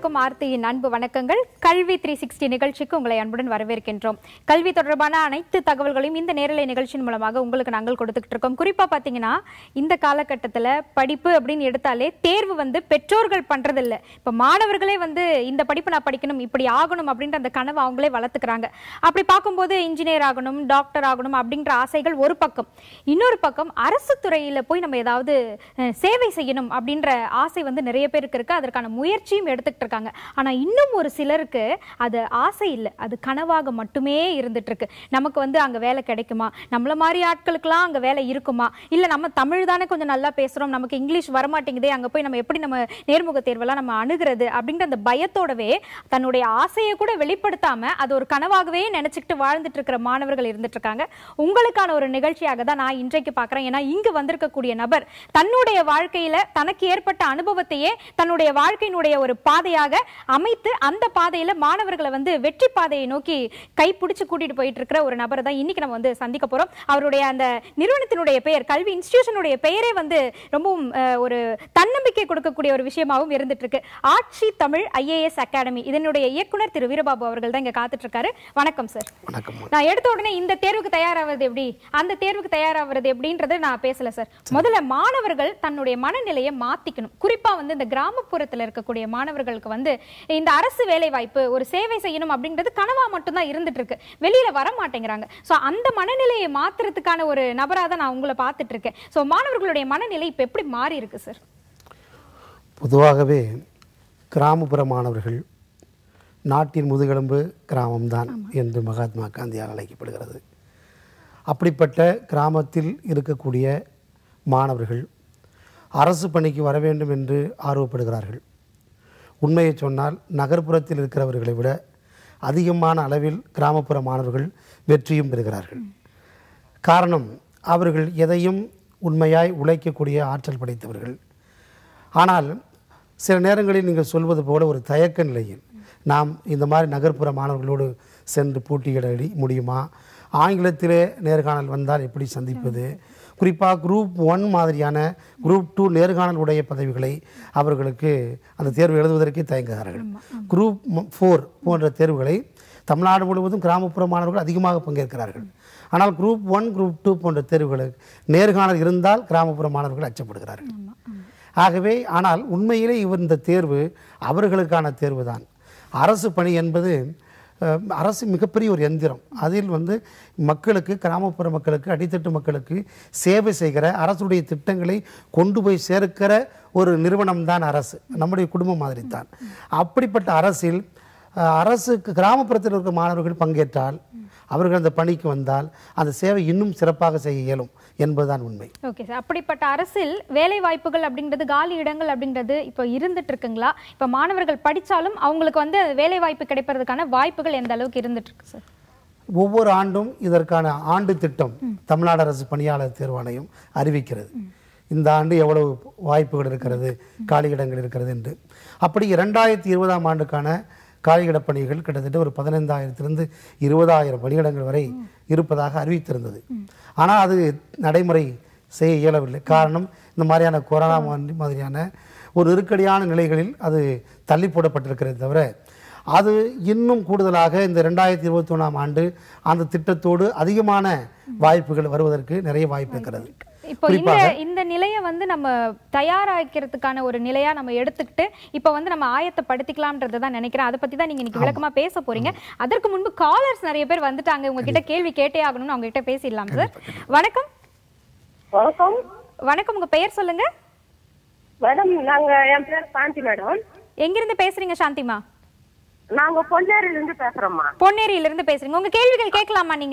அனைவருக்கும் ஆர்த்தியின் அன்பு வணக்கங்கள் கல்வி த்ரீ சிக்ஸ்டி நிகழ்ச்சிக்கு உங்களை அன்புடன் வரவேற்கின்றோம் கல்வி தொடர்பான அனைத்து தகவல்களையும் இந்த நேரலை நிகழ்ச்சியின் மூலமாக உங்களுக்கு நாங்கள் கொடுத்துக்கிட்டு இருக்கோம் குறிப்பா பாத்தீங்கன்னா இந்த காலகட்டத்துல படிப்பு அப்படின்னு எடுத்தாலே தேர்வு வந்து பெற்றோர்கள் பண்றதில்ல இப்ப மாணவர்களே வந்து இந்த படிப்பு நான் படிக்கணும் இப்படி ஆகணும் அப்படின்ற அந்த கனவை அவங்களே வளர்த்துக்கிறாங்க அப்படி பார்க்கும்போது இன்ஜினியர் ஆகணும் டாக்டர் ஆகணும் அப்படின்ற ஆசைகள் ஒரு பக்கம் இன்னொரு பக்கம் அரசு துறையில போய் நம்ம ஏதாவது அஹ், சேவை செய்யணும் அப்படின்ற ஆசை வந்து நிறைய பேருக்கு இருக்கு அதற்கான முயற்சியும் எடுத்துக்கிட்டு இருக்காங்க ஆனா இன்னும் ஒரு சிலருக்கு அது ஆசை இல்லை அது கனவாக மட்டுமே இருந்துட்டு இருக்கு நமக்கு வந்து அங்க வேலை கிடைக்குமா நம்மள மாதிரி ஆட்களுக்கெல்லாம் அங்க வேலை இருக்குமா இல்ல நம்ம தமிழ் தானே கொஞ்சம் நல்லா பேசுறோம் நமக்கு இங்கிலீஷ் வரமாட்டேங்குதே அங்க போய் நம்ம எப்படி நம்ம நேர்முக தேர்வெல்லாம் நம்ம அணுகிறது அப்படின்ற அந்த பயத்தோடவே தன்னுடைய ஆசையை கூட வெளிப்படுத்தாம அது ஒரு கனவாகவே நினைச்சுக்கிட்டு வாழ்ந்துட்டு இருக்கிற மாணவர்கள் இருந்துட்டு இருக்காங்க உங்களுக்கான ஒரு நிகழ்ச்சியாக தான் நான் இன்றைக்கு பார்க்கிறேன் ஏன்னா இங்கு வந்திருக்கக்கூடிய நபர் தன்னுடைய வாழ்க்கையில தனக்கு ஏற்பட்ட அனுபவத்தையே தன்னுடைய வாழ்க்கையினுடைய ஒரு பாதையாக அமைத்து அந்த பாதையில மாணவர்களை வந்து வெற்றி பாதையை நோக்கி கை பிடிச்சு கூட்டிட்டு போயிட்டு இருக்கிற ஒரு நபரை தான் இன்னைக்கு நம்ம வந்து சந்திக்க போறோம் அவருடைய அந்த நிறுவனத்தினுடைய பெயர் கல்வி இன்ஸ்டிடியூஷனுடைய பெயரே வந்து ரொம்பவும் அஹ், ஒரு தன்னம்பிக்கை கொடுக்கக்கூடிய ஒரு விஷயமாவும் இருந்துட்டு இருக்கு ஆட்சி தமிழ் ஐஏஎஸ் அகாடமி இதனுடைய இயக்குனர் திரு வீரபாபு அவர்கள் தான் இங்க காத்துட்டு இருக்காரு வணக்கம் சார் வணக்கம் நான் எடுத்த உடனே இந்த தேர்வுக்கு தயாராவது எப்படி அந்த தேர்வுக்கு தயாராகிறது எப்படின்றத நான் பேசல சார் முதல்ல மாணவர்கள் தன்னுடைய மனநிலையை மாத்திக்கணும் குறிப்பா வந்து இந்த கிராமப்புறத்துல இருக்கக்கூடிய மாணவர்களுக்கு வந்து இந்த அரசு வேலை வாய்ப்பு ஒரு சேவை செய்யணும் அப்படின்றது கனவா மட்டும்தான் இருந்துட்டு இருக்கு வெளியில வர மாட்டேங்கிறாங்க சோ அந்த மனநிலையை மாத்துறதுக்கான ஒரு நபரா தான் நான் உங்களை பார்த்துட்டு இருக்கேன் சோ மாணவர்களுடைய மனநிலை இப்ப எப்படி மாறி இருக்கு சார் பொதுவாகவே கிராமப்புற மாணவர்கள் நாட்டின் முதுகெலும்பு கிராமம்தான் என்று மகாத்மா காந்தியால் அழைக்கப்படுகிறது அப்படிப்பட்ட கிராமத்தில் இருக்கக்கூடிய மாணவர்கள் அரசு பணிக்கு வர வேண்டும் என்று ஆர்வப்படுகிறார்கள் உண்மையை சொன்னால் நகர்ப்புறத்தில் இருக்கிறவர்களை விட அதிகமான அளவில் கிராமப்புற மாணவர்கள் வெற்றியும் பெறுகிறார்கள் காரணம் அவர்கள் எதையும் உண்மையாய் உழைக்கக்கூடிய ஆற்றல் படைத்தவர்கள் ஆனால் சில நேரங்களில் நீங்கள் சொல்வது போல ஒரு தயக்க நிலையில் நாம் இந்த மாதிரி நகர்ப்புற மாணவர்களோடு சென்று போட்டியிட முடியுமா ஆங்கிலத்திலே நேர்காணல் வந்தால் எப்படி சந்திப்பது குறிப்பாக குரூப் ஒன் மாதிரியான குரூப் டூ நேர்காணல் உடைய பதவிகளை அவர்களுக்கு அந்த தேர்வு எழுதுவதற்கே தயங்குகிறார்கள் குரூப் ஃபோர் போன்ற தேர்வுகளை தமிழ்நாடு முழுவதும் கிராமப்புற மாணவர்கள் அதிகமாக பங்கேற்கிறார்கள் ஆனால் குரூப் ஒன் குரூப் டூ போன்ற தேர்வுகளுக்கு நேர்காணல் இருந்தால் கிராமப்புற மாணவர்கள் அச்சப்படுகிறார்கள் ஆகவே ஆனால் உண்மையிலே இவர் இந்த தேர்வு அவர்களுக்கான தேர்வு தான் அரசு பணி என்பது அஹ், அரசு மிகப்பெரிய ஒரு எந்திரம் அதில் வந்து மக்களுக்கு கிராமப்புற மக்களுக்கு அடித்தட்டு மக்களுக்கு சேவை செய்கிற அரசுடைய திட்டங்களை கொண்டு போய் சேர்க்கிற ஒரு நிறுவனம் தான் அரசு நம்முடைய குடும்பம் மாதிரி தான் அப்படிப்பட்ட அரசில் அஹ், அரசுக்கு கிராமப்புறத்தில் இருக்கிற மாணவர்கள் பங்கேற்றால் அவர்கள் அந்த பணிக்கு வந்தால் அந்த சேவை இன்னும் சிறப்பாக செய்ய இயலும் என்பதுதான் உண்மை ஓகே சார் அப்படிப்பட்ட அரசில் வேலை வாய்ப்புகள் அப்படின்றது காலி இடங்கள் அப்படின்றது இப்போ இருந்துட்டு இருக்குங்களா இப்போ மாணவர்கள் படிச்சாலும் அவங்களுக்கு வந்து வேலை வாய்ப்பு கிடைப்பதற்கான வாய்ப்புகள் எந்த அளவுக்கு இருந்துட்டு இருக்கு சார் ஒவ்வொரு ஆண்டும் இதற்கான ஆண்டு திட்டம் தமிழ்நாடு அரசு பணியாளர் தேர்வாணையம் அறிவிக்கிறது இந்த ஆண்டு எவ்வளவு வாய்ப்புகள் இருக்கிறது காலியிடங்கள் இருக்கிறது என்று அப்படி இரண்டாயிரத்தி இருபதாம் ஆண்டுக்கான காலியிட பணிகள் கிட்டத்தட்ட ஒரு பதினைந்தாயிரத்திலிருந்து இருபதாயிரம் பணியிடங்கள் வரை இருப்பதாக அறிவித்திருந்தது ஆனால் அது நடைமுறை செய்ய இயலவில்லை காரணம் இந்த மாதிரியான கொரோனா மாதிரி- மாதிரியான ஒரு நெருக்கடியான நிலைகளில் அது தள்ளி போடப்பட்டிருக்கிறதே தவிர அது இன்னும் கூடுதலாக இந்த ரெண்டாயிரத்தி இருபத்தி ஒன்றாம் ஆண்டு அந்த திட்டத்தோடு அதிகமான வாய்ப்புகள் வருவதற்கு நிறைய வாய்ப்பு இருக்கிறது இப்போ இந்த இந்த நிலையை வந்து நம்ம தயாராக்கிறதுக்கான ஒரு நிலையா நம்ம எடுத்துக்கிட்டு இப்போ வந்து நம்ம ஆயத்தப்படுத்திக்கலாம்ன்றதை தான் நினைக்கிறேன் அதை பத்தி தான் நீங்க இன்னைக்கு விளக்கமா பேச போறீங்க அதற்கு முன்பு காலர்ஸ் நிறைய பேர் வந்துட்டாங்க உங்ககிட்ட கேள்வி கேட்டே ஆகணும்னு அவங்க கிட்ட பேசிடலாம் சார் வணக்கம் வணக்கம் வணக்கம் உங்க பெயர் சொல்லுங்க மேடம் நாங்க என் பேர் சாந்தி மேடம் எங்கிருந்து பேசுறீங்க சாந்திமா நாங்க பொன்னேரியில இருந்து பேசுறோம்மா பொன்னேரியில இருந்து பேசுறீங்க உங்க கேள்விகள் கேட்கலாமா நீங்க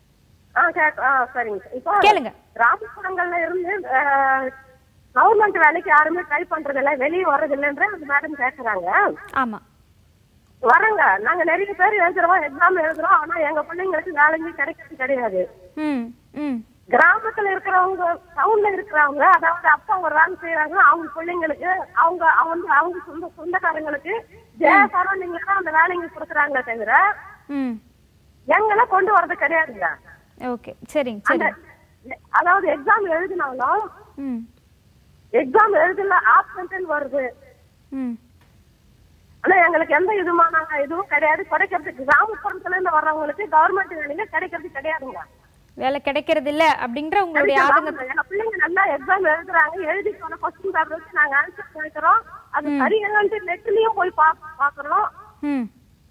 ஆ கேக் ஆ சரிங்க இப்போ கேளுங்க. கிராமப்புறங்கள்ல இருந்து கவர்மெண்ட் வேலைக்கு யாருமே ட்ரை பண்றது இல்ல வெளியே வர்றது இல்லைன்ற அந்த மேடம் கேக்குறாங்க ஆமா வரங்க நாங்க நிறைய பேர் எழுதுறோம் எக்ஸாம் எழுதுறோம் ஆனா எங்க பிள்ளைங்களுக்கு வேலைங்க கிடைக்கிறது கிடையாது ம் ம் கிராமத்துல இருக்கிறவங்க டவுன்ல இருக்கிறவங்க அதாவது அப்பா ஒரு வேலை செய்யறாங்க அவங்க பிள்ளைங்களுக்கு அவங்க அவங்க அவங்க சொந்த சொந்தக்காரங்களுக்கு ஜே சரௌண்டிங்ல தான் அந்த வேலைங்க கொடுக்குறாங்களே தவிர ம் எங்கெல்லாம் கொண்டு வர்றது கிடையாதுங்க ஓகே சரிங்க அந்த சரி அதாவது எக்ஸாம் எழுதினாலும் ம் எக்ஸாம் எழுதல ஆப்சன்ட் வருது ம் ஆனா எங்களுக்கு எந்த விதமான இதுவும் கிடையாது கிடைக்கிறதுக்கு கிராமப்புறத்துல இருந்து வர்றவங்களுக்கு கவர்மெண்ட் வேலைங்க கிடைக்கிறது கிடையாதுங்க வேலை கிடைக்கிறது இல்ல அப்படின்ற உங்களுடைய ஆதங்கம் கிடைக்கிறது எங்க பிள்ளைங்க நல்லா எக்ஸாம் எழுதுறாங்க எழுதி சொன்ன கொஸ்டின் பேப்பர் வச்சு நாங்க ஆன்சர் கேட்கிறோம் அது சரியானு நெட்லயும் போய் பா பாக்குறோம் ம்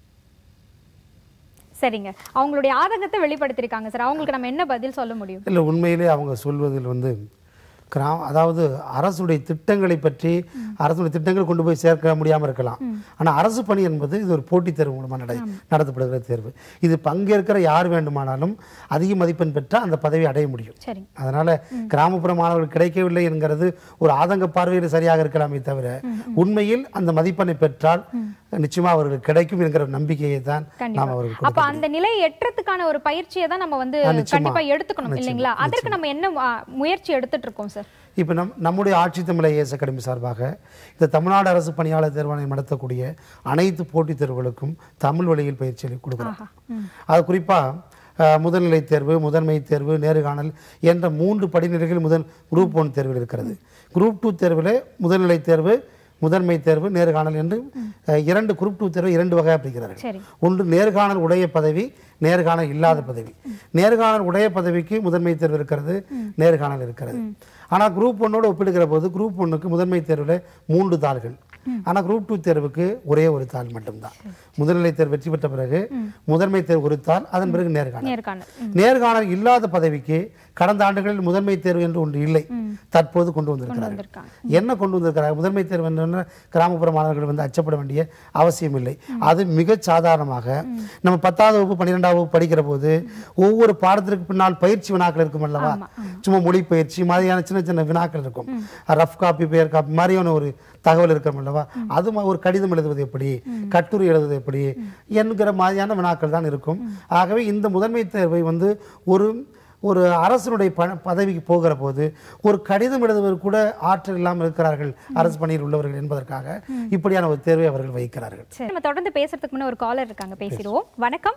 சரிங்க அவங்களுடைய ஆதங்கத்தை வெளிப்படுத்திருக்காங்க சார் அவங்களுக்கு நம்ம என்ன பதில் சொல்ல முடியும் இல்லை உண்மையிலே அவங்க சொல்வதில் வந்து கிராம அதாவது அரசுடைய திட்டங்களை பற்றி அரசுடைய திட்டங்கள் கொண்டு போய் சேர்க்க முடியாமல் இருக்கலாம் ஆனால் அரசு பணி என்பது இது ஒரு போட்டித் தேர்வு மூலமாக நட நடத்தப்படுகிற தேர்வு இது பங்கேற்கிற யார் வேண்டுமானாலும் அதிக மதிப்பெண் பெற்றால் அந்த பதவி அடைய முடியும் சரிங்க அதனால கிராமப்புற மாணவர்கள் கிடைக்கவில்லை என்கிறது ஒரு ஆதங்க பார்வையில் சரியாக இருக்கலாமே தவிர உண்மையில் அந்த மதிப்பெண்ணை பெற்றால் நிச்சயமா அவர்களுக்கு கிடைக்கும் என்கிற நம்பிக்கையை தான் நாம் அவர்களுக்கு அப்ப அந்த நிலை எட்டுறதுக்கான ஒரு பயிற்சியை தான் நம்ம வந்து நிச்சயமா. கண்டிப்பா எடுத்துக்கணும் இல்லைங்களா அதற்கு நம்ம என்ன ஆ, முயற்சி எடுத்துட்டு இருக்கோம் சார் இப்போ நம் நம்முடைய ஆட்சி தமிழை ஏஎஸ் அகாடமி சார்பாக இந்த தமிழ்நாடு அரசு பணியாளர் தேர்வாணையம் நடத்தக்கூடிய அனைத்து போட்டித் தேர்வுகளுக்கும் தமிழ் வழியில் பயிற்சிகளை கொடுக்குறோம் அது குறிப்பாக முதல்நிலை தேர்வு முதன்மை தேர்வு நேர்காணல் என்ற மூன்று படிநிலைகள் முதல் குரூப் ஒன் தேர்வில் இருக்கிறது குரூப் டூ தேர்வில் முதல்நிலை தேர்வு முதன்மை தேர்வு நேர்காணல் என்று அஹ், இரண்டு குரூப் டூ தேர்வு இரண்டு வகையாக பிரிக்கிறார்கள் சரி ஒன்று நேர்காணல் உடைய பதவி நேர்காணல் இல்லாத பதவி நேர்காணல் உடைய பதவிக்கு முதன்மை தேர்வு இருக்கிறது நேர்காணல் இருக்கிறது ஆனால் குரூப் ஒன்னோடு ஒப்பிடுகிற போது குரூப் ஒன்றுக்கு முதன்மை தேர்வில் மூன்று தாள்கள் ஆனால் குரூப் டூ தேர்வுக்கு ஒரே ஒரு தாள் மட்டும்தான் முதல்நிலை தேர்வு வெற்றி பெற்ற பிறகு முதன்மை தேர்வு ஒரு தாள் அதன் பிறகு நேர்காணல் நேர்காணல் ம். நேர்காணல் இல்லாத பதவிக்கு கடந்த ஆண்டுகளில் முதன்மை தேர்வு என்று ஒன்று இல்லை தற்போது கொண்டு வந்திருக்கிறார்கள் வந்திருக்காங்க என்ன கொண்டு வந்திருக்கிறார் முதன்மை தேர்வு என்னன்னா கிராமப்புற மாணவர்கள் வந்து அச்சப்பட வேண்டிய அவசியம் இல்லை அது மிக சாதாரணமாக நம்ம பத்தாவது வகுப்பு பன்னிரெண்டாவது வகுப்பு படிக்கிற போது ஒவ்வொரு பாடத்திற்கு பின்னால் பயிற்சி வினாக்கள் இருக்கும் அல்லவா சும்மா மொழி பயிற்சி மாதிரியான சின்ன சின்ன வினாக்கள் இருக்கும் ரஃப் காப்பி பெயர் காப்பி மாதிரியான ஒரு தகவல் இருக்கும் அல்லவா அது மா- ஒரு கடிதம் எழுதுவது எப்படி கட்டுரை எழுதுவது எப்படி என்கிற மாதிரியான வினாக்கள் தான் இருக்கும் ஆகவே இந்த முதன்மை தேர்வை வந்து ஒரு ஒரு அரசனுடைய ப பதவிக்கு போகிற போது ஒரு கடிதம் எழுதுவதற்கு கூட ஆற்றல் இல்லாமல் இருக்கிறார்கள் அரசு பணியில் உள்ளவர்கள் என்பதற்காக இப்படியான ஒரு தேர்வை அவர்கள் வைக்கிறார்கள் சரி நம்ம தொடர்ந்து பேசுறதுக்கு முன்ன ஒரு காலர் இருக்காங்க பேசிடுவோம் வணக்கம்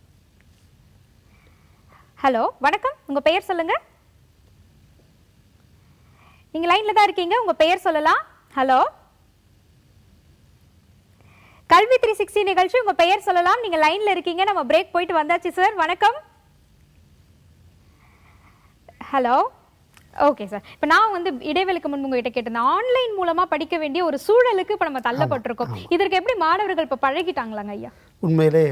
ஹலோ வணக்கம் உங்க பெயர் சொல்லுங்க நீங்க லைன்ல தான் இருக்கீங்க உங்க பெயர் சொல்லலாம் ஹலோ கல்வி த்ரீ சிக்ஸ்டி நிகழ்ச்சி உங்க பெயர் சொல்லலாம் நீங்க லைன்ல இருக்கீங்க நம்ம பிரேக் போயிட்டு வந்தாச்சு சார் வணக்கம் ஹலோ ஓகே சார் இப்போ நான் வந்து இடைவெளிக்கு முன்பு உங்ககிட்ட கேட்டிருந்தேன் ஆன்லைன் மூலமா படிக்க வேண்டிய ஒரு சூழலுக்கு இப்போ நம்ம தள்ளப்பட்டிருக்கோம் இதற்கு எப்படி மாணவர்கள் இப்போ பழகிட்டாங்களாங்க ஐயா உண்மையிலே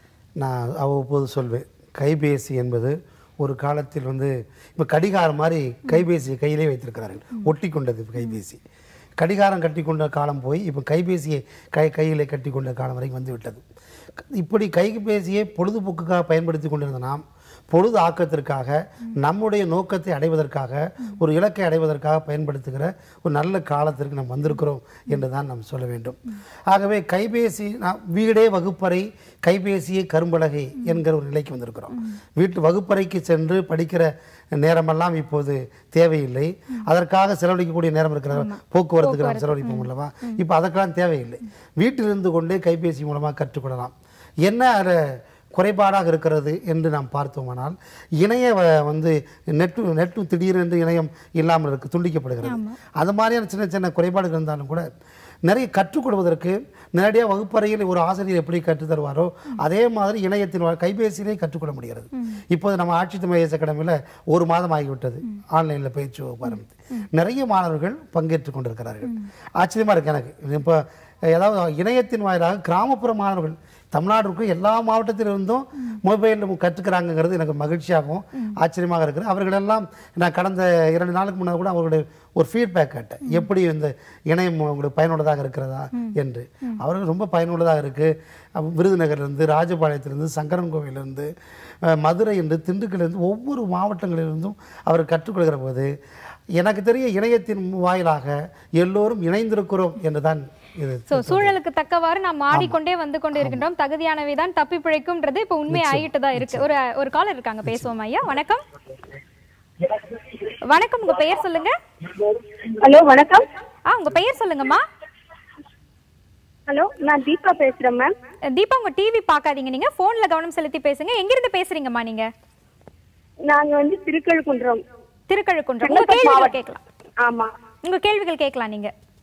நான் அவ்வப்போது சொல்வேன் கைபேசி என்பது ஒரு காலத்தில் வந்து இப்போ கடிகாரம் மாதிரி கைபேசியை கையிலே வைத்திருக்கிறார்கள் ஒட்டி கொண்டது கைபேசி கடிகாரம் கட்டி கொண்ட காலம் போய் இப்போ கைபேசியை கை கையிலே கட்டி கொண்ட காலம் வரைக்கும் வந்து விட்டது இப்படி கைபேசியை பொழுதுபோக்குக்காக பயன்படுத்தி கொண்டிருந்த நாம் பொழுது ஆக்கத்திற்காக நம்முடைய நோக்கத்தை அடைவதற்காக ஒரு இலக்கை அடைவதற்காக பயன்படுத்துகிற ஒரு நல்ல காலத்திற்கு நாம் வந்திருக்கிறோம் என்று தான் நாம் சொல்ல வேண்டும் ஆகவே கைபேசி நாம் வீடே வகுப்பறை கைபேசியே கரும்பலகை என்கிற ஒரு நிலைக்கு வந்திருக்கிறோம் வீட்டு வகுப்பறைக்கு சென்று படிக்கிற நேரமெல்லாம் இப்போது தேவையில்லை அதற்காக செலவழிக்கக்கூடிய நேரம் இருக்கிற போக்குவரத்துக்கு நாம் செலவழிப்போம் அல்லவா இப்போ அதற்கெல்லாம் தேவையில்லை வீட்டில் இருந்து கொண்டே கைபேசி மூலமாக கற்றுக்கொள்ளலாம் என்ன அதில் குறைபாடாக இருக்கிறது என்று நாம் பார்த்தோமானால் இணைய வ- வந்து நெட்டு நெட்டு திடீரென்று இணையம் இல்லாமல் இருக்கு துண்டிக்கப்படுகிறது அது மாதிரியான சின்ன சின்ன குறைபாடுகள் இருந்தாலும் கூட நிறைய கற்றுக் கொடுவதற்கு நேரடியாக வகுப்பறையில் ஒரு ஆசிரியர் எப்படி கற்றுத் தருவாரோ அதே மாதிரி இணையத்தின் வ- கைபேசியிலே கற்றுக்கொள்ள முடிகிறது இப்போது நம்ம ஆட்சி தமிழ் அகாடமியில் ஒரு மாதம் ஆகிவிட்டது ஆன்லைனில் பயிற்சி வகுப்பு ஆரம்பித்து நிறைய மாணவர்கள் பங்கேற்றுக் கொண்டிருக்கிறார்கள் ஆச்சரியமா இருக்கு எனக்கு இப்போ ஏதாவது இணையத்தின் வாயிலாக கிராமப்புற மாணவர்கள் தமிழ்நாடு இருக்கும் எல்லா மாவட்டத்திலிருந்தும் மொபைலில் கற்றுக்கிறாங்கங்கிறது எனக்கு மகிழ்ச்சியாகவும் ஆச்சரியமாக இருக்குது அவர்களெல்லாம் நான் கடந்த இரண்டு நாளுக்கு முன்னாடி கூட அவர்களுடைய ஒரு ஃபீட்பேக் கேட்டேன் எப்படி இந்த இணையம் உங்களுக்கு பயனுள்ளதாக இருக்கிறதா என்று அவர்கள் ரொம்ப பயனுள்ளதாக இருக்குது விருதுநகர்லேருந்து ராஜபாளையத்திலிருந்து சங்கரன் கோவிலிருந்து அஹ், மதுரையிலிருந்து திண்டுக்கல்லிருந்து ஒவ்வொரு மாவட்டங்களிலிருந்தும் அவர் கற்றுக்கொள்கிற போது எனக்கு தெரிய இணையத்தின் வாயிலாக எல்லோரும் இணைந்திருக்கிறோம் என்றுதான் இது சோ சூழலுக்கு தக்கவாறு நாம் மாறிக்கொண்டே வந்து கொண்டு இருக்கின்றோம் தகுதியானவை தான் தப்பி பிழைக்கும்ன்றது இப்போ உண்மை ஆகிட்டு தான் இருக்கு ஒரு ஒரு காலர் இருக்காங்க பேசுவோம் ஐயா வணக்கம் வணக்கம் உங்க பெயர் சொல்லுங்க ஹலோ வணக்கம் ஆ உங்க பெயர் சொல்லுங்கம்மா ஹலோ நான் தீபா பேசுறேன் மேம் தீபா உங்க டிவி பார்க்காதீங்க நீங்க போன்ல கவனம் செலுத்தி பேசுங்க எங்க இருந்து பேசுறீங்கம்மா நீங்க நாங்க வந்து திருக்கழுக்குன்றம் திருக்கழுக்குன்றம் உங்க கேள்விகள் கேட்கலாம் ஆமா உங்க கேள்விகள் கேட்கலாம் நீங்க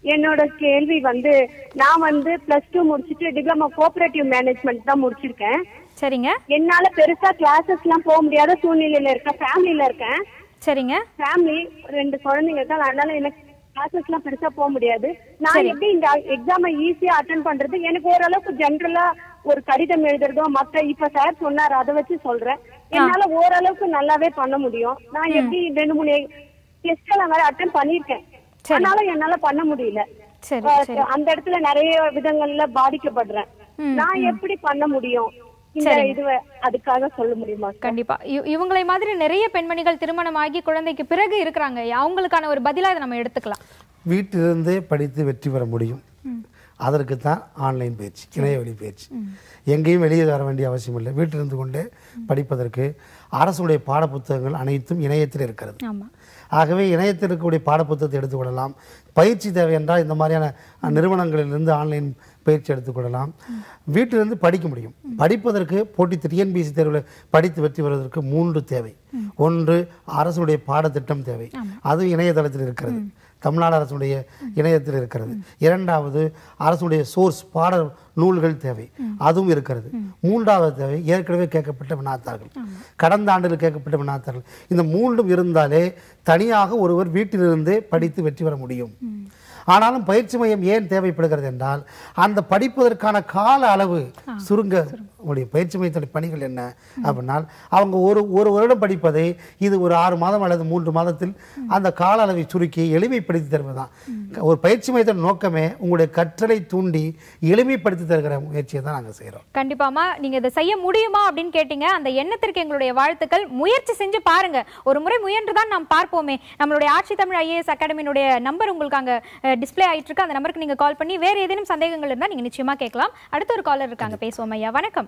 என்னோட கேள்வி வந்து நான் வந்து பிளஸ் டூ முடிச்சிட்டு டிப்ளமோ கோஆபரேட்டிவ் மேனேஜ்மெண்ட் தான் முடிச்சிருக்கேன் சரிங்க என்னால பெருசா கிளாஸஸ் எல்லாம் போக முடியாத சூழ்நிலையில இருக்கேன் ஃபேமிலில இருக்கேன் சரிங்க ஃபேமிலி ரெண்டு குழந்தைங்க இருக்காங்க அதனால எனக்கு கிளாஸஸ் எல்லாம் பெருசா போக முடியாது நான் எப்படி இந்த எக்ஸாமை ஈஸியா அட்டன் பண்றது எனக்கு ஓரளவுக்கு ஜென்ரலா ஒரு கடிதம் எழுதுறதோ மத்த இப்ப சார் சொன்னாரு அதை வச்சு சொல்றேன் என்னால ஓரளவுக்கு நல்லாவே பண்ண முடியும் நான் எப்படி ரெண்டு மூணு டெஸ்ட் எல்லாம் வேற அட்டன் பண்ணிருக்கேன் அதனால என்னால பண்ண முடியல சரி அஹ் அந்த இடத்துல நிறைய விதங்கள்ல பாதிக்கப்படுறேன் நான் எப்படி பண்ண முடியும் இந்த இதுவ அதுக்காக சொல்ல முடியுமா கண்டிப்பா இவ- இவங்களை மாதிரி நிறைய பெண்மணிகள் திருமணமாகி குழந்தைக்கு பிறகு இருக்கிறாங்க அவங்களுக்கான ஒரு பதிலா இதை நம்ம எடுத்துக்கலாம் வீட்டிலிருந்தே படித்து வெற்றி பெற முடியும் அதற்கு தான் ஆன்லைன் பயிற்சி இணையவழி பயிற்சி எங்கேயும் வெளியே வர வேண்டிய அவசியம் இல்லை வீட்டிலிருந்து கொண்டே படிப்பதற்கு அரசுடைய பாடப்புத்தகங்கள் அனைத்தும் இணையத்தில் இருக்கிறது ஆமா ஆகவே இணையத்தில் இருக்கக்கூடிய பாடப்புத்தகத்தை எடுத்துக்கொள்ளலாம் பயிற்சி தேவை என்றால் இந்த மாதிரியான அஹ், நிறுவனங்களிலிருந்து ஆன்லைன் பயிற்சி எடுத்துக்கொள்ளலாம் வீட்டிலிருந்து படிக்க முடியும் படிப்பதற்கு போட்டி டிஎன்பிஎஸ்சி தேர்வில் படித்து வெற்றி பெறுவதற்கு மூன்று தேவை ஒன்று அரசுடைய பாடத்திட்டம் தேவை அது இணையதளத்தில் இருக்கிறது தமிழ்நாடு அரசுடைய இணையத்தில் இருக்கிறது இரண்டாவது அரசுடைய சோர்ஸ் பாட நூல்கள் தேவை அதுவும் இருக்கிறது மூன்றாவது தேவை ஏற்கனவே கேட்கப்பட்ட வினாத்தார்கள் கடந்த ஆண்டில் கேட்கப்பட்ட வினாத்தார்கள் இந்த மூன்றும் இருந்தாலே தனியாக ஒருவர் வீட்டிலிருந்தே படித்து வெற்றி பெற முடியும் ஆனாலும் பயிற்சி மையம் ஏன் தேவைப்படுகிறது என்றால் அந்த படிப்பதற்கான கால அளவு சுருங்க உடைய பயிற்சி மையத்துடைய பணிகள் என்ன அப்படின்னால் அவங்க ஒரு ஒரு வருடம் படிப்பதை இது ஒரு ஆறு மாதம் அல்லது மூன்று மாதத்தில் அந்த கால அளவை சுருக்கி எளிமைப்படுத்தி தருவதுதான் ஒரு பயிற்சி மையத்தின் நோக்கமே உங்களுடைய கற்றலை தூண்டி எளிமைப்படுத்தி தருகிற முயற்சியை தான் நாங்கள் செய்கிறோம் கண்டிப்பாமா நீங்க இதை செய்ய முடியுமா அப்படின்னு கேட்டீங்க அந்த எண்ணத்திற்கு எங்களுடைய வாழ்த்துக்கள் முயற்சி செஞ்சு பாருங்க ஒரு முறை முயன்றுதான் நாம் பார்ப்போமே நம்மளுடைய ஆட்சி தமிழ் ஐஏஎஸ் அகாடமியினுடைய நம்பர் உங்களுக்கு அங்க டிஸ்ப்ளே ஆயிட்டு இருக்கு அந்த நம்பருக்கு நீங்க கால் பண்ணி வேற ஏதேனும் சந்தேகங்கள் இருந்தா நீங்க நிச்சயமா கேட்கலாம் அடுத்த ஒரு காலர் இருக்காங்க பேசுவோம் ஐயா வணக்கம்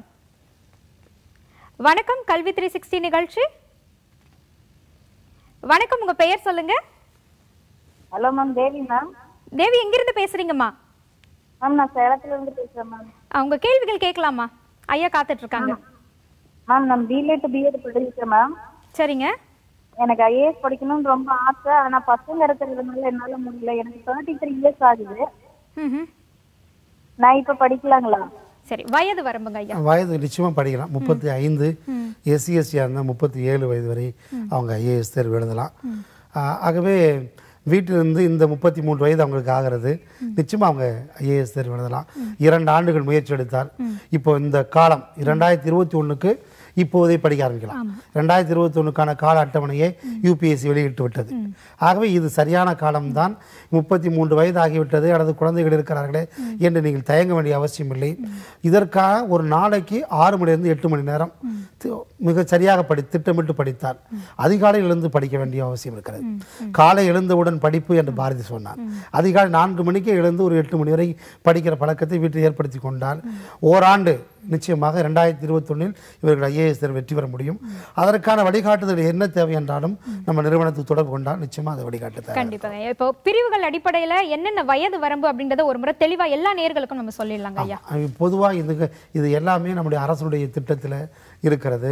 வணக்கம் கல்வி த்ரீ சிக்ஸ்டி நிகழ்ச்சி வணக்கம் உங்க பெயர் சொல்லுங்க hello ma'am Devi ma'am Devi எங்கிருந்து பேசுறீங்கம்மா மேம் நான் சேலத்துல இருந்து பேசுறேன் மேம் அவங்க கேள்விகள் கேட்கலாமா ஐயா காத்துட்டு இருக்காங்க மேம் நான் பிஎட் பிஎட் படிச்சிருக்கேன் மேம் சரிங்க எனக்கு ஐஏஎஸ் படிக்கணும்னு ரொம்ப ஆசை ஆனா பசங்க இருக்கிறதுனால என்னால முடியல எனக்கு தேர்ட்டி த்ரீ இயர்ஸ் ஆகுது ம்ஹும். நான் இப்ப படிக்கலாங்களா சரி வயது வரம்புங்க ஐயா வயது நிச்சயமாக படிக்கலாம் முப்பத்தி ஐந்து எஸ்சி எஸ்சியாக இருந்தால் முப்பத்தி ஏழு வயது வரை அவங்க ஐஏஎஸ் தேர்வு எழுதலாம் ஆஹ் ஆகவே வீட்டிலிருந்து இந்த முப்பத்தி மூன்று வயது அவங்களுக்கு ஆகிறது நிச்சயமாக அவங்க ஐஏஎஸ் தேர்வு எழுதலாம் இரண்டு ஆண்டுகள் முயற்சி எடுத்தால் இப்போ இந்த காலம் இரண்டாயிரத்தி இருபத்தி ஒன்றுக்கு இப்போதே படிக்க ஆரம்பிக்கலாம் ரெண்டாயிரத்தி இருபத்தி ஒன்றுக்கான கால அட்டவணையை யூபிஎஸ்சி வெளியிட்டு விட்டது ஆகவே இது சரியான காலம்தான் முப்பத்தி மூன்று வயது ஆகிவிட்டது அல்லது குழந்தைகள் இருக்கிறார்களே என்று நீங்கள் தயங்க வேண்டிய அவசியம் இல்லை இதற்காக ஒரு நாளைக்கு ஆறு மணிலிருந்து எட்டு மணி நேரம் தி- மிக சரியாக படி திட்டமிட்டு படித்தால் அதிகாலையில் எழுந்து படிக்க வேண்டிய அவசியம் இருக்கிறது காலை எழுந்தவுடன் படிப்பு என்று பாரதி சொன்னார் அதிகாலை நான்கு மணிக்கு எழுந்து ஒரு எட்டு மணி வரை படிக்கிற பழக்கத்தை வீட்டில் ஏற்படுத்தி கொண்டால் ஓராண்டு நிச்சயமாக ரெண்டாயிரத்தி இருபத்தொன்னில் இவர்கள் ஐஏஎஸ் தேர்வு வெற்றி பெற முடியும் அதற்கான வழிகாட்டுதல் என்ன தேவை என்றாலும் நம்ம நிறுவனத்துக்கு தொடர்பு கொண்டால் நிச்சயமாக அதை வழிகாட்டு தேவை கண்டிப்பாங்க ஐயா. இப்போ பிரிவுகள் அடிப்படையில என்னென்ன வயது வரம்பு அப்படின்றத ஒரு முறை தெளிவா எல்லா நேர்களுக்கும் நம்ம சொல்லிடலாங்க ஐயா பொதுவாக இது இது எல்லாமே நம்முடைய அரசுடைய திட்டத்தில் இருக்கிறது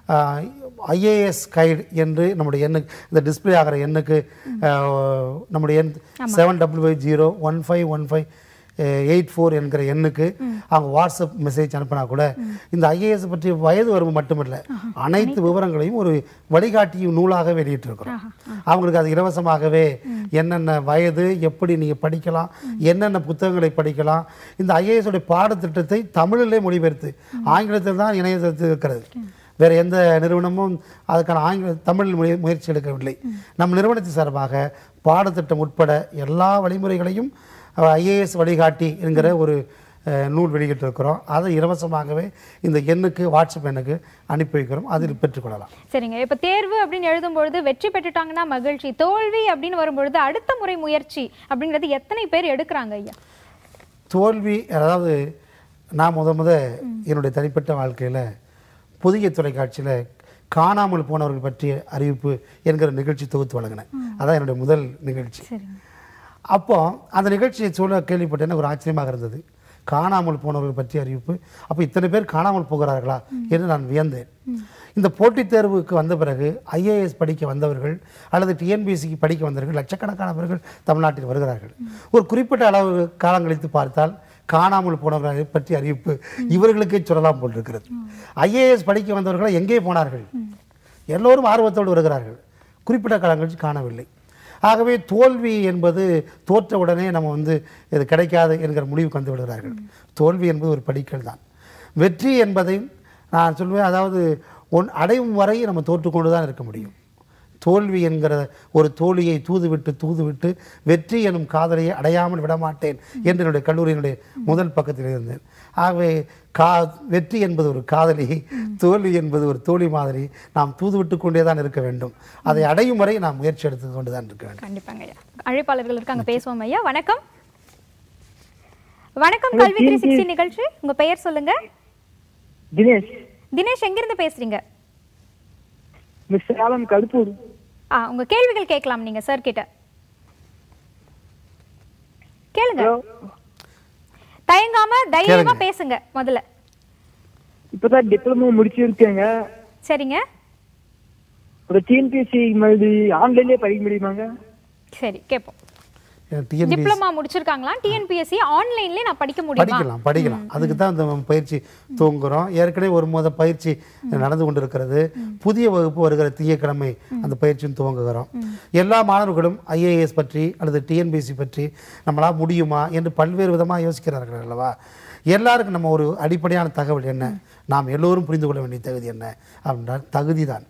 ஐஏஎஸ் கைடு என்று நம்முடைய எண்ணுக்கு இந்த டிஸ்ப்ளே ஆகிற எண்ணுக்கு ஆஹ், நம்முடைய எண் seven double five zero one five one five eight four என்கிற எண்ணுக்கு அவங்க வாட்ஸ்அப் மெசேஜ் அனுப்பினா கூட இந்த ஐஏஎஸ் பற்றிய வயது வரம்பு மட்டுமில்லை அனைத்து விவரங்களையும் ஒரு வழிகாட்டியும் நூலாக வெளியிட்டிருக்கிறோம் அவங்களுக்கு அது இலவசமாகவே என்னென்ன வயது எப்படி நீங்கள் படிக்கலாம் என்னென்ன புத்தகங்களை படிக்கலாம் இந்த ஐஏஎஸ் உடைய பாடத்திட்டத்தை தமிழிலே மொழிபெயர்த்து ஆங்கிலத்தில் தான் இணையதளத்தில் இருக்கிறது வேற எந்த நிறுவனமும் அதுக்கான ஆங்கில தமிழ் முய முயற்சி எடுக்கவில்லை நம் நிறுவனத்தின் சார்பாக பாடத்திட்டம் உட்பட எல்லா வழிமுறைகளையும் ஐஏஎஸ் வழிகாட்டி என்கிற ஒரு அஹ், நூல் வெளியிட்டிருக்கிறோம் அதை இலவசமாகவே இந்த எண்ணுக்கு வாட்ஸ்அப் எண்ணுக்கு அனுப்பி வைக்கிறோம் அதில் பெற்றுக்கொள்ளலாம் சரிங்க இப்ப தேர்வு அப்படின்னு எழுதும் பொழுது வெற்றி பெற்றுட்டாங்கன்னா மகிழ்ச்சி தோல்வி அப்படின்னு வரும்பொழுது அடுத்த முறை முயற்சி அப்படிங்கிறது எத்தனை பேர் எடுக்கிறாங்க ஐயா தோல்வி அதாவது நான் முத முத என்னுடைய தனிப்பட்ட வாழ்க்கையில் புதிய தொலைக்காட்சியில் காணாமல் போனவர்கள் பற்றிய அறிவிப்பு என்கிற நிகழ்ச்சி தொகுத்து வழங்கினேன் அதான் என்னுடைய முதல் நிகழ்ச்சி சரிங்க அப்போ அந்த நிகழ்ச்சியை சொல்ல கேள்விப்பட்டேன்னு ஒரு ஆச்சரியமாக இருந்தது காணாமல் போனவர்கள் பற்றி அறிவிப்பு அப்போ இத்தனை பேர் காணாமல் போகிறார்களா என்று நான் வியந்தேன் இந்த போட்டித் தேர்வுக்கு வந்த பிறகு ஐஏஎஸ் படிக்க வந்தவர்கள் அல்லது டிஎன்பிஎஸ்சிக்கு படிக்க வந்தவர்கள் லட்சக்கணக்கானவர்கள் தமிழ்நாட்டில் வருகிறார்கள் ஒரு குறிப்பிட்ட அளவு காலம் கழித்து பார்த்தால் காணாமல் போனவர்களை பற்றி அறிவிப்பு இவர்களுக்கே சொல்லலாம் போட்டிருக்கிறது ஐஏஎஸ் படிக்க வந்தவர்கள் எங்கே போனார்கள் எல்லோரும் ஆர்வத்தோடு வருகிறார்கள் குறிப்பிட்ட காலம் கழிச்சு காணவில்லை ஆகவே தோல்வி என்பது தோற்ற உடனே நம்ம வந்து இது கிடைக்காது என்கிற முடிவுக்கு வந்து விடுகிறார்கள் தோல்வி என்பது ஒரு படிக்கல் தான் வெற்றி என்பதை நான் சொல்வேன் அதாவது ஒன் அடையும் வரை நம்ம தோற்றுக்கொண்டு தான் இருக்க முடியும் தோல்வி என்கிற ஒரு தோழியை தூதுவிட்டு தூதுவிட்டு வெற்றி எனும் காதலையை அடையாமல் விடமாட்டேன் என்று என்னுடைய கல்லூரியினுடைய முதல் பக்கத்தில் இருந்தேன் ஆகவே கா வெற்றி என்பது ஒரு காதலி தோல்வி என்பது ஒரு தோழி மாதிரி நாம் தூதுவிட்டு கொண்டே தான் இருக்க வேண்டும் அதை அடையும் வரை நாம் முயற்சி எடுத்து கொண்டு தான் இருக்க வேண்டும் கண்டிப்பாங்க ஐயா அழைப்பாளர்கள் இருக்காங்க பேசுவோம் ஐயா வணக்கம் வணக்கம் கல்வி த்ரீ சிக்ஸ்டி நிகழ்ச்சி உங்க பெயர் சொல்லுங்க தினேஷ் தினேஷ் எங்கிருந்து பேசுறீங்க மிஸ் சேலம் கருப்பூர் ஆ உங்க கேள்விகள் கேட்கலாம் நீங்க சார் கிட்ட கேளுங்க ஹலோ தயங்காம தைரியமா கேளுங்க. பேசுங்க முதல்ல இப்பதான் டிப்ளமோ முடிச்சிருக்கேங்க சரிங்க ஒரு டிஎன்பிஎஸ்சி மாதிரி ஆன்லைன்லயே படிக்க முடியுமாங்க சரி கேட்போம் டிஎன்பிஎஸ் டிப்ளமா முடிச்சிருக்காங்களா டிஎன்பிஎஸ்சி ஆன்லைன்லயே நான் படிக்க முடியுமா படிக்கலாம் படிக்கலாம் அதுக்கு தான் இந்த பயிற்சி தூங்குறோம் ஏற்கனவே ஒரு மாத பயிற்சி நடந்து கொண்டிருக்கிறது புதிய வகுப்பு வருகிற திங்கட்கிழமை அந்த பயிற்சியும் துவங்குகிறோம் எல்லா மாணவர்களும் ஐஏஎஸ் பற்றி அல்லது டிஎன்பிஎஸ்சி பற்றி நம்மளால் முடியுமா என்று பல்வேறு விதமாக யோசிக்கிறார்கள் அல்லவா எல்லாருக்கும் நம்ம ஒரு அடிப்படையான தகவல் என்ன நாம் எல்லோரும் புரிந்து கொள்ள வேண்டிய தகுதி என்ன அப்படின்றால் தகுதி தான்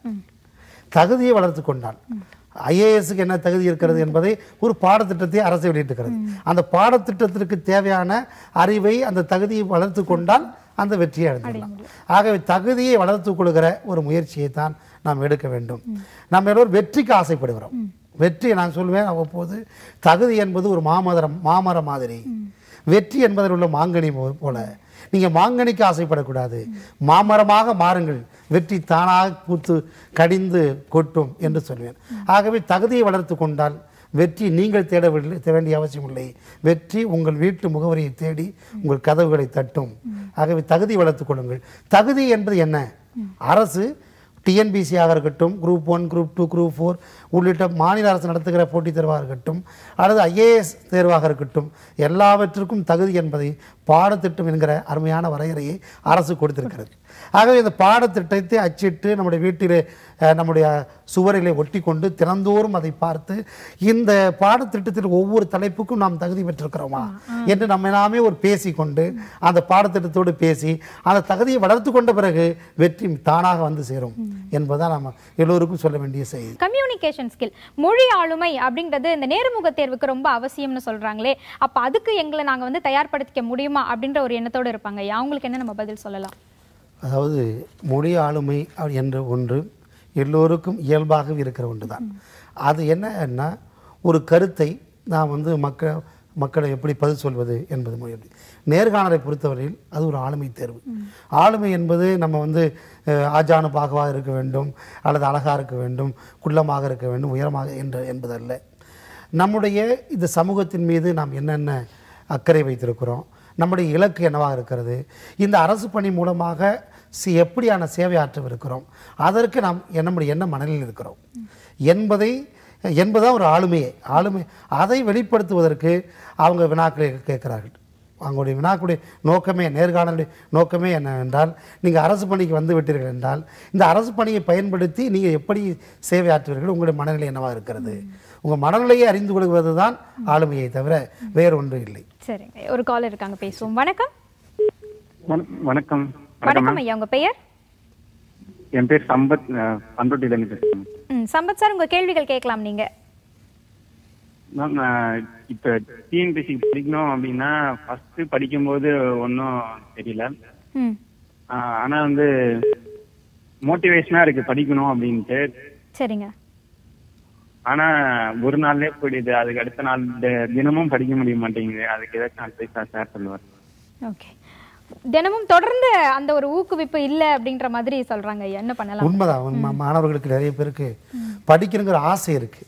தகுதியை வளர்த்து கொண்டால் ஐஏஎஸ்க்கு என்ன தகுதி இருக்கிறது என்பதை ஒரு பாடத்திட்டத்தை அரசு வெளியிட்டிருக்கிறது அந்த பாடத்திட்டத்திற்கு தேவையான அறிவை அந்த தகுதியை வளர்த்து கொண்டால் அந்த வெற்றியை அடைஞ்சிடலாம் ஆகவே தகுதியை வளர்த்து கொள்கிற ஒரு முயற்சியை தான் நாம் எடுக்க வேண்டும் நம்ம எல்லோரும் வெற்றிக்கு ஆசைப்படுகிறோம் வெற்றி நான் சொல்வேன் அவ்வப்போது தகுதி என்பது ஒரு மாமரம் மாமரம் மாதிரி வெற்றி என்பதில் உள்ள மாங்கனி போ- போல நீங்க மாங்கனிக்கு ஆசைப்படக்கூடாது மாமரமாக மாறுங்கள் வெற்றி தானாக பூத்து கடிந்து கொட்டும் என்று சொல்வேன் ஆகவே தகுதியை வளர்த்து கொண்டால் வெற்றி நீங்கள் தேட வேண்டிய- தேட வேண்டிய அவசியம் இல்லை வெற்றி உங்கள் வீட்டு முகவரியை தேடி உங்கள் கதவுகளை தட்டும் ஆகவே தகுதி வளர்த்துக் கொள்ளுங்கள் தகுதி என்பது என்ன அரசு டிஎன்பிசியாக இருக்கட்டும் group one group two group four உள்ளிட்ட மாநில அரசு நடத்துகிற போட்டித் தேர்வாக இருக்கட்டும் அல்லது ஐஏஎஸ் தேர்வாக இருக்கட்டும் எல்லாவற்றிற்கும் தகுதி என்பதை பாடத்திட்டம் என்கிற அருமையான வரையறையை அரசு கொடுத்திருக்கிறது ஆகவே இந்த பாடத்திட்டத்தை அச்சிட்டு நம்முடைய வீட்டிலே அஹ், நம்முடைய சுவரிலே ஒட்டி கொண்டு தினந்தோறும் அதை பார்த்து இந்த பாடத்திட்டத்தில் ஒவ்வொரு தலைப்புக்கும் நாம் தகுதி பெற்றிருக்கிறோமா என்று நம்ம நாமே ஒரு பேசிக்கொண்டு அந்த பாடத்திட்டத்தோடு பேசி அந்த தகுதியை வளர்த்து கொண்ட பிறகு வெற்றி தானாக வந்து சேரும் என்பதுதான் நம்ம எல்லோருக்கும் சொல்ல வேண்டிய செய்தி கம்யூனிகேஷன் ஸ்கில் மொழி ஆளுமை அப்படின்றது இந்த நேர்முக தேர்வுக்கு ரொம்ப அவசியம்னு சொல்றாங்களே அப்ப அதுக்கு எங்களை நாங்க வந்து தயார்படுத்திக்க முடியுமா அப்படின்ற ஒரு எண்ணத்தோட இருப்பாங்க ஐயா. அவங்களுக்கு என்ன நம்ம பதில் சொல்லலாம் அதாவது மொழி ஆளுமை அப்படி என்ற ஒன்று எல்லோருக்கும் இயல்பாகவே இருக்கிற ஒன்று தான் அது என்னன்னா ஒரு கருத்தை நாம் வந்து மக்கள் மக்களை எப்படி பதில் சொல்வது என்பது மொழி நேர்காணலை பொறுத்தவரையில் அது ஒரு ஆளுமை தேர்வு ஆளுமை என்பது நம்ம வந்து அஹ், ஆஜானு பாகவாக இருக்க வேண்டும் அல்லது அழகாக இருக்க வேண்டும் குள்ளமாக இருக்க வேண்டும் உயரமாக என்ற என்பதல்ல நம்முடைய இந்த சமூகத்தின் மீது நாம் என்னென்ன அக்கறை வைத்திருக்கிறோம் நம்முடைய இலக்கு என்னவாக இருக்கிறது இந்த அரசு பணி மூலமாக சி எப்படியான சேவை ஆற்றவிருக்கிறோம் அதற்கு நாம் என்ன- நம்முடைய என்ன மனநிலையில் இருக்கிறோம் என்பதை என்பதுதான் ஒரு ஆளுமையே ஆளுமை அதை வெளிப்படுத்துவதற்கு அவங்க வினாக்களை கேட்கிறார்கள் அவங்களுடைய வினாக்குடைய நோக்கமே நேர்காணலுடைய நோக்கமே என்னவென்றால் நீங்கள் அரசு பணிக்கு வந்து விட்டீர்கள் என்றால் இந்த அரசு பணியை பயன்படுத்தி நீங்கள் எப்படி சேவை ஆற்றுவீர்கள் உங்களுடைய மனநிலை என்னவாக இருக்கிறது உங்கள் மனநிலையை அறிந்து கொள்வது தான் ஆளுமையை தவிர வேறு ஒன்றும் இல்லை சரிங்க ஒரு கால் இருக்காங்க பேசுவோம் வணக்கம் வண- வணக்கம் வணக்கம் ஐயா உங்க பெயர் என் பேர் சம்பத் அஹ், பண்ருட்டியிலேருந்து பேசுறேன் ம் சம்பத் சார் உங்க கேள்விகள் கேட்கலாம் நீங்க மேம் நான் இப்போ டிஎன்பிசி படிக்கணும் அப்படின்னா ஃபர்ஸ்ட் படிக்கும்போது ஒன்றும் தெரியல ம் ஆஹ், ஆனா வந்து மோட்டிவேஷனா இருக்கு படிக்கணும் அப்படின்ட்டு சரிங்க ஆனா ஒரு நாள்லயே போயிடுது அதுக்கு அடுத்த நாள் தி- தினமும் படிக்க முடிய மாட்டேங்குது அதுக்கு ஏதாச்சும் அட்வைஸா ஷேர் பண்ணுவார் ஓகே தினமும் தொடர்ந்து அந்த ஒரு ஊக்குவிப்பு இல்ல அப்படின்ற மாதிரி சொல்றாங்க ஐயா என்ன பண்ணலாம் உண்மைதான் உண்மை மாணவர்களுக்கு நிறைய பேருக்கு படிக்கணுங்கிற ஆசை இருக்கு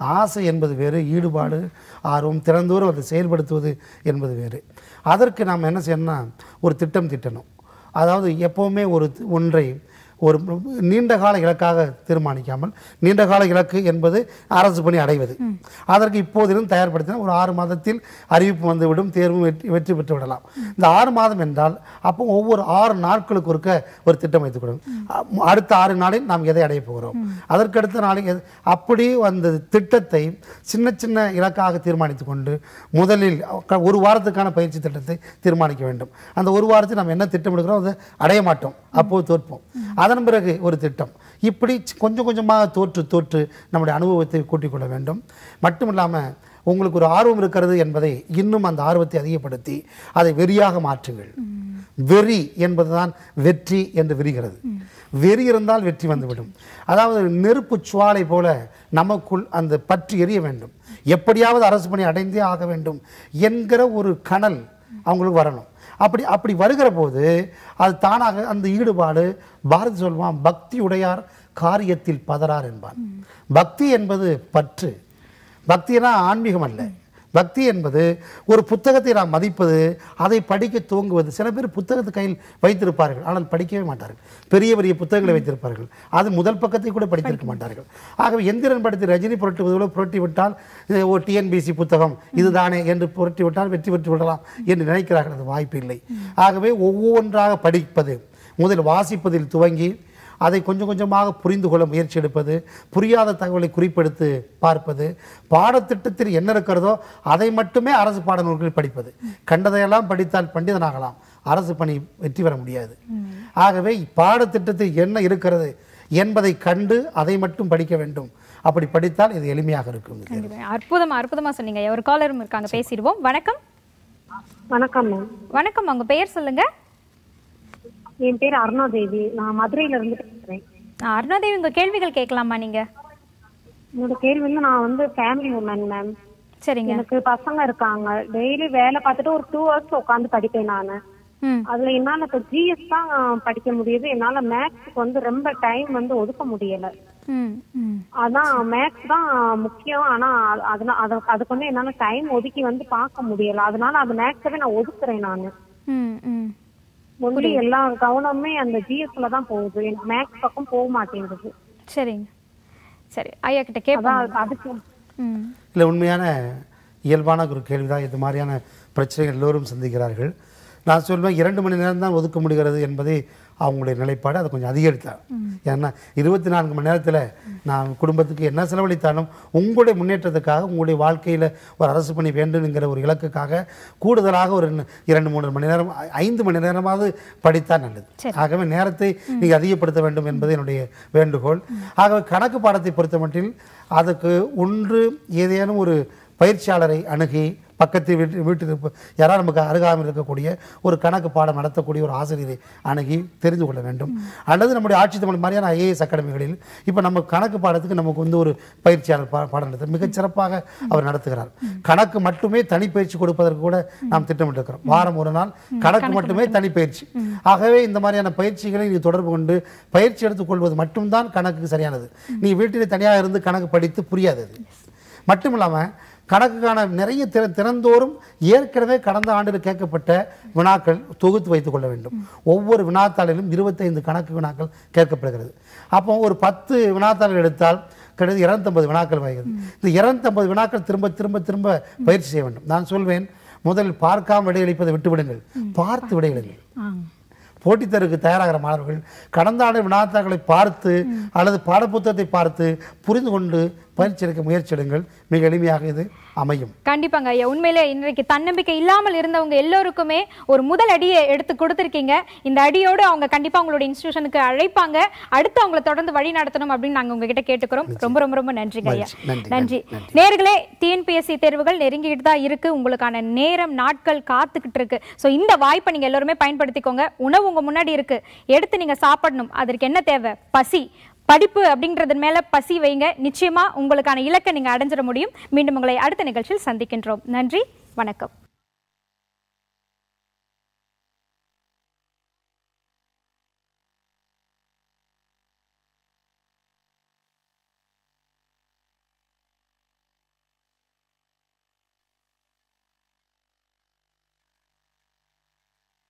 ஆசை என்பது வேறு ஈடுபாடு ஆர்வம் திறந்தோறும் அதை செயல்படுத்துவது என்பது வேறு அதற்கு நாம் என்ன செய்யணும்னா ஒரு திட்டம் திட்டணும் அதாவது எப்போவுமே ஒரு தி- ஒன்றை ஒரு நீண்ட கால இலக்காக தீர்மானிக்காமல் நீண்ட கால இலக்கு என்பது அரசு பணி அடைவது அதற்கு இப்போதிலும் தயார்படுத்தினால் ஒரு ஆறு மாதத்தில் அறிவிப்பு வந்துவிடும் தேர்வும் வெற்றி வெற்றி பெற்று விடலாம் இந்த ஆறு மாதம் என்றால் அப்போ ஒவ்வொரு ஆறு நாட்களுக்கு ஒருக்க ஒரு திட்டம் வைத்துக் கொடுங்க அடுத்த ஆறு நாளில் நாம் எதை அடைய போகிறோம் அதற்கடுத்த நாளில் எது- அப்படி அந்த திட்டத்தை சின்ன சின்ன இலக்காக தீர்மானித்துக் கொண்டு முதலில் க- ஒரு வாரத்துக்கான பயிற்சி திட்டத்தை தீர்மானிக்க வேண்டும் அந்த ஒரு வாரத்தில் நாம் என்ன திட்டமிடுகிறோம் அதை அடைய மாட்டோம் அப்போது தோற்போம் அதன் பிறகு ஒரு திட்டம் இப்படி சி- கொஞ்சம் கொஞ்சமாக தோற்று தோற்று நம்முடைய அனுபவத்தை கூட்டிக் கொள்ள வேண்டும் மட்டும் இல்லாமல் உங்களுக்கு ஒரு ஆர்வம் இருக்கிறது என்பதை இன்னும் அந்த ஆர்வத்தை அதிகப்படுத்தி அதை வெறியாக மாற்றுங்கள் வெறி என்பதுதான் வெற்றி என்று விரிகிறது வெறி இருந்தால் வெற்றி வந்துவிடும் அதாவது நெருப்பு சுவாலை போல நமக்குள் அந்த பற்றி எரிய வேண்டும் எப்படியாவது அரசு பணி அடைந்தே ஆக வேண்டும் என்கிற ஒரு கனல் அவங்களுக்கு வரணும் அப்படி அப்படி வருகிற போது அது தானாக அந்த ஈடுபாடு பாரதி சொல்வான் பக்தி உடையார் காரியத்தில் பதறார் என்பான் பக்தி என்பது பற்று பக்தினா ஆன்மீகம் அல்ல பக்தி என்பது ஒரு புத்தகத்தை நாம் மதிப்பது அதை படிக்க துவங்குவது சில பேர் புத்தகத்தை கையில் வைத்திருப்பார்கள் ஆனால் படிக்கவே மாட்டார்கள் பெரிய பெரிய புத்தகங்களை வைத்திருப்பார்கள் அது முதல் பக்கத்தை கூட படித்திருக்க மாட்டார்கள் ஆகவே எந்திரன் படத்தில் ரஜினி புரட்டுவது போல புரட்டி விட்டால் இது ஒரு டிஎன்பிசி புத்தகம் இதுதானே என்று புரட்டி விட்டால் வெற்றி பெற்று விடலாம் என்று நினைக்கிறார்கள் அது வாய்ப்பு இல்லை ஆகவே ஒவ்வொன்றாக படிப்பது முதல் வாசிப்பதில் துவங்கி அதை கொஞ்சம் கொஞ்சமாக புரிந்து கொள்ள முயற்சி எடுப்பது புரியாத தகவலை குறிப்பெடுத்து பார்ப்பது பாடத்திட்டத்தில் என்ன இருக்கிறதோ அதை மட்டுமே அரசு பாட நூல்களில் படிப்பது கண்டதையெல்லாம் படித்தால் பண்டிதனாகலாம் அரசு பணி வெற்றி பெற முடியாது ஆகவே பாடத்திட்டத்தில் என்ன இருக்கிறது என்பதை கண்டு அதை மட்டும் படிக்க வேண்டும் அப்படி படித்தால் இது எளிமையாக இருக்கும் இந்த தேர்வு. கண்டிப்பா. அற்புதமா அற்புதமா சொன்னீங்க ஒரு காலரும் இருக்காங்க பேசிடுவோம் வணக்கம் வணக்கம் மேம் வணக்கம் உங்க பெயர் சொல்லுங்க என் பேர் அருணா தேவி நான் மதுரையில இருந்து பேசுறேன் ஆ, அருணாதேவி உங்க கேள்விகள் கேட்கலாமா நீங்க என்னோட கேள்வி வந்து நான் வந்து ஃபேமிலி உமன் மேம் சரிங்க எனக்கு பசங்க இருக்காங்க டெய்லி வேலை பார்த்துட்டு ஒரு டூ ஹவர்ஸ் உட்காந்து படிப்பேன் நானு ம் அதுல என்னால இப்ப ஜிஎஸ் தான் படிக்க முடியுது என்னால மேக்ஸ்க்கு வந்து ரொம்ப டைம் வந்து ஒதுக்க முடியல ம் ம் அதான் மேக்ஸ் தான் முக்கியம் ஆனா அது- அதனால அத- அதுக்கு வந்து என்னால டைம் ஒதுக்கி வந்து பார்க்க முடியல அதனால அந்த மேக்ஸவே நான் ஒதுக்குறேன் நானு ம் ம் வந்து எல்லா கவனமுமே அந்த ஜிஎஸ்ல தான் போகுது எனக்கு மேக்ஸ் பக்கம் போக மாட்டேங்குது சரிங்க சரி ஐயா கிட்ட கேட்போம் அதான் அதுக்கு ம் இல்லை உண்மையான இயல்பான ஒரு கேள்விதான் இது மாதிரியான பிரச்சனைகள் எல்லோரும் சந்திக்கிறார்கள் நான் சொல்வேன் இரண்டு மணி நேரம் தான் ஒதுக்க முடிகிறது என்பதை அவங்களுடைய நிலைப்பாடு அதை கொஞ்சம் அதிகரித்தார் ஏன்னா இருபத்தி நான்கு மணி நேரத்தில் நான் குடும்பத்துக்கு என்ன செலவழித்தாலும் உங்களுடைய முன்னேற்றத்துக்காக உங்களுடைய வாழ்க்கையில் ஒரு அரசு பணி வேண்டும்ங்கிற ஒரு இலக்குக்காக கூடுதலாக ஒரு இன்னும் இரண்டு மூன்று மணி நேரம் ஐ- ஐந்து மணி நேரமாவது படித்தால் நல்லது ஆகவே நேரத்தை நீங்கள் அதிகப்படுத்த வேண்டும் என்பது என்னுடைய வேண்டுகோள் ஆகவே கணக்கு பாடத்தை பொறுத்த மட்டில் அதுக்கு ஒன்று ஏதேனும் ஒரு பயிற்சியாளரை அணுகி பக்கத்து வீட்டு வீட்டில் இருப்ப யாராவது நமக்கு அருகாமல் இருக்கக்கூடிய ஒரு கணக்கு பாடம் நடத்தக்கூடிய ஒரு ஆசிரியரை அணுகி தெரிந்து கொள்ள வேண்டும் அல்லது நம்முடைய ஆட்சி தமிழ் மாதிரியான ஐஏஎஸ் அகாடமிகளில் இப்போ நம்ம கணக்கு பாடத்துக்கு நமக்கு வந்து ஒரு பயிற்சியாளர் பா- பாடம் நடத்த மிகச் சிறப்பாக அவர் நடத்துகிறார் கணக்கு மட்டுமே தனிப்பயிற்சி கொடுப்பதற்கு கூட நாம் திட்டமிட்டிருக்கிறோம் வாரம் ஒரு நாள் கணக்கு மட்டுமே தனிப்பயிற்சி ஆகவே இந்த மாதிரியான பயிற்சிகளை நீ தொடர்பு கொண்டு பயிற்சி எடுத்துக்கொள்வது மட்டும்தான் கணக்குக்கு சரியானது நீ வீட்டிலே தனியாக இருந்து கணக்கு படித்து புரியாது அது மட்டும் இல்லாமல் கணக்குக்கான நிறைய திற திறந்தோறும் ஏற்கனவே கடந்த ஆண்டில் கேட்கப்பட்ட வினாக்கள் தொகுத்து வைத்துக் கொள்ள வேண்டும் ஒவ்வொரு வினாத்தாளிலும் இருபத்தைந்து கணக்கு வினாக்கள் கேட்கப்படுகிறது அப்போ ஒரு பத்து வினாத்தாள்கள் எடுத்தால் கிட்டத்தட்ட இரநூத்தம்பது வினாக்கள் வருகிறது இந்த இரநூத்தம்பது வினாக்கள் திரும்ப திரும்ப திரும்ப பயிற்சி செய்ய வேண்டும் நான் சொல்வேன் முதலில் பார்க்காம விடையளிப்பதை விட்டுவிடுங்கள் பார்த்து விடையளிங்கள் போட்டித் தயாராகிற மாணவர்கள் கடந்த ஆண்டு வினாத்தாக்களை பார்த்து அல்லது பாடப்புத்தகத்தை பார்த்து புரிந்து கொண்டு பயிற்சி எடுக்க முயற்சி எடுங்கள் மிக எளிமையாக இது அமையும் கண்டிப்பாங்க ஐயா உண்மையிலே இன்றைக்கு தன்னம்பிக்கை இல்லாமல் இருந்தவங்க எல்லோருக்குமே ஒரு முதல் அடியை எடுத்து கொடுத்துருக்கீங்க இந்த அடியோடு அவங்க கண்டிப்பா உங்களுடைய இன்ஸ்டிடியூஷனுக்கு அழைப்பாங்க அடுத்து அவங்களை தொடர்ந்து வழி நடத்தணும் அப்படின்னு நாங்க உங்ககிட்ட கேட்டுக்கிறோம் ரொம்ப ரொம்ப ரொம்ப நன்றிங்க ஐயா மகிழ்ச்சி. நன்றி, நன்றி நன்றி. நேர்களே டிஎன்பிஎஸ்சி தேர்வுகள் நெருங்கிட்டு தான் இருக்கு உங்களுக்கான நேரம் நாட்கள் காத்துக்கிட்டு இருக்கு ஸோ இந்த வாய்ப்பை நீங்க எல்லாருமே பயன்படுத்திக்கோங்க உணவு உங்க முன்னாடி இருக்கு எடுத்து நீங்க சாப்பிடணும் அதற்கு என்ன தேவை பசி படிப்பு அப்படின்றது மேல பசி வைங்க நிச்சயமா உங்களுக்கான இலக்கை நீங்க அடைஞ்சிட முடியும் மீண்டும் உங்களை அடுத்த நிகழ்ச்சியில் சந்திக்கின்றோம் நன்றி வணக்கம்